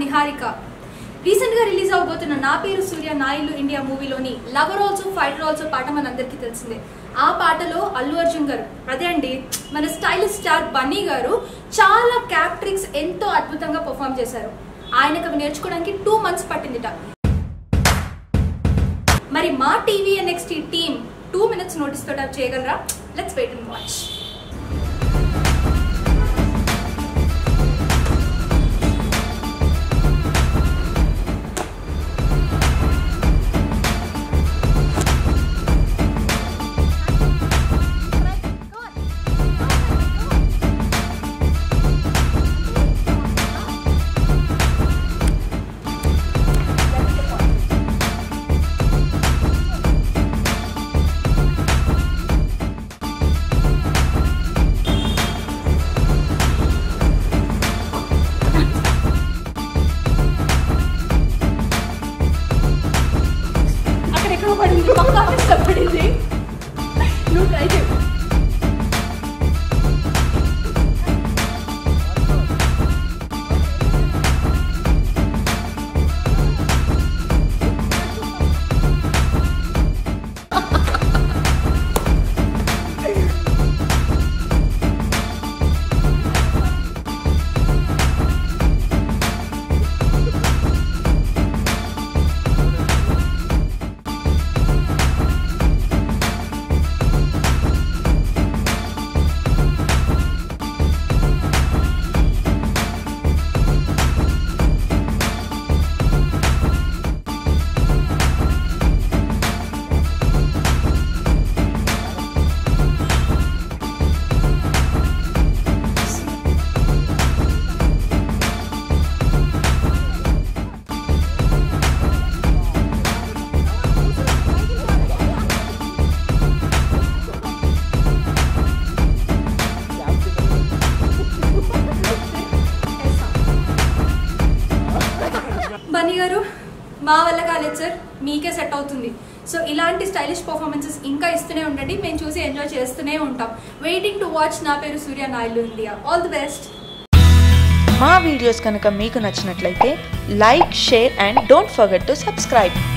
Niharika recent గా release అవబోతున్న నా పేరు సూర్య నాయులు ఇండియా మూవీలోని లవర్ ఆల్సో ఫైటర్ ఆల్సో పాట మనందరికీ తెలిసిందే ఆ పాటలో అల్లు అర్జున్ గారు అదే అండి మన స్టైలిష్ స్టార్ బన్నీ గారు చాలా క్యాప్ట్రిక్స్ ఎంతో అద్భుతంగా పర్ఫామ్ చేశారు ఆయనకు అవి నేర్చుకోవడానికి టూ మంత్స్ పట్టిందిట మరి Maa TV NXT team two minutes notice తోటి అవి చేయగలరా లెట్స్ వెయిట్ అండ్ వాచ్ అక్కడ ఎక్కడో పడింది పక్క ఆఫీస్లో పడింది నువ్వు ట్రై చేయి బన్నీ గారు మా వల్ల కాలేదు సార్ మీకే సెట్ అవుతుంది సో ఇలాంటి స్టైలిష్ పర్ఫార్మెన్సెస్ ఇంకా ఇస్తూనే ఉండండి మేము చూసి ఎంజాయ్ చేస్తూనే ఉంటాం వెయిటింగ్ టు వాచ్ నా పేరు Surya Naidu India all the best మా వీడియోస్ కనుక మీకు నచ్చినట్లయితే like share and don't forget to subscribe